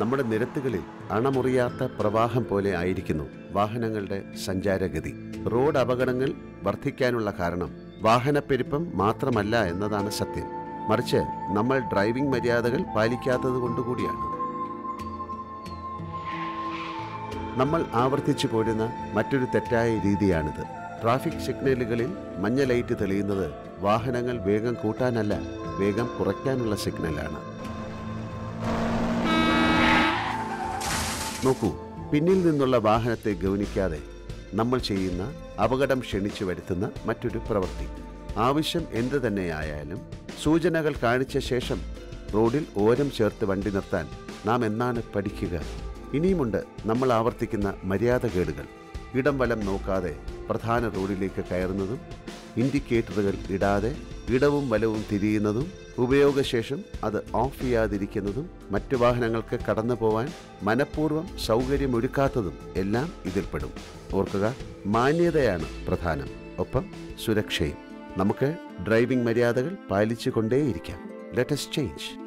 നമ്മുടെ നിരത്തുകളിൽ അണമുറിയാത്ത പ്രവാഹം പോലെ ആയിരിക്കുന്നു വാഹനങ്ങളുടെ സഞ്ചാരഗതി റോഡ് അപകടങ്ങൾ വർദ്ധിക്കാനുള്ള കാരണം വാഹനപ്പെരുപ്പം മാത്രമല്ല എന്നതാണ് സത്യം മറിച്ച് നമ്മൾ ഡ്രൈവിംഗ് മര്യാദകൾ പാലിക്കാത്തത് കൊണ്ടുകൂടിയാണ് നമ്മൾ ആവർത്തിച്ചു പോരുന്ന മറ്റൊരു തെറ്റായ രീതിയാണിത് ട്രാഫിക് സിഗ്നലുകളിൽ മഞ്ഞ ലൈറ്റ് തെളിയുന്നത് വാഹനങ്ങൾ വേഗം കൂട്ടാനല്ല വേഗം കുറയ്ക്കാനുള്ള സിഗ്നലാണ് നോക്കൂ പിന്നിൽ നിന്നുള്ള വാഹനത്തെ ഗൗനിക്കാതെ നമ്മൾ ചെയ്യുന്ന അപകടം ക്ഷണിച്ചു വരുത്തുന്ന മറ്റൊരു പ്രവൃത്തി ആവശ്യം എന്തു തന്നെയായാലും സൂചനകൾ കാണിച്ച ശേഷം റോഡിൽ ഓരം ചേർത്ത് വണ്ടി നിർത്താൻ നാം എന്നാണ് പഠിക്കുക ഇനിയുമുണ്ട് നമ്മൾ ആവർത്തിക്കുന്ന മര്യാദകേടുകൾ ഇടം വലം നോക്കാതെ പ്രധാന റോഡിലേക്ക് കയറുന്നതും ഇൻഡിക്കേറ്ററുകൾ ഇടാതെ ഇടവും വലവും തിരിയുന്നതും ഉപയോഗശേഷം അത് ഓഫ് ചെയ്യാതിരിക്കുന്നതും മറ്റു വാഹനങ്ങൾക്ക് കടന്നു പോവാൻ മനഃപൂർവ്വം സൗകര്യമൊരുക്കാത്തതും എല്ലാം ഇതിൽപ്പെടും ഓർക്കുക മാന്യതയാണ് പ്രധാനം ഒപ്പം സുരക്ഷയും നമുക്ക് ഡ്രൈവിംഗ് മര്യാദകൾ പാലിച്ചുകൊണ്ടേയിരിക്കാം ലെറ്റസ് ചേഞ്ച്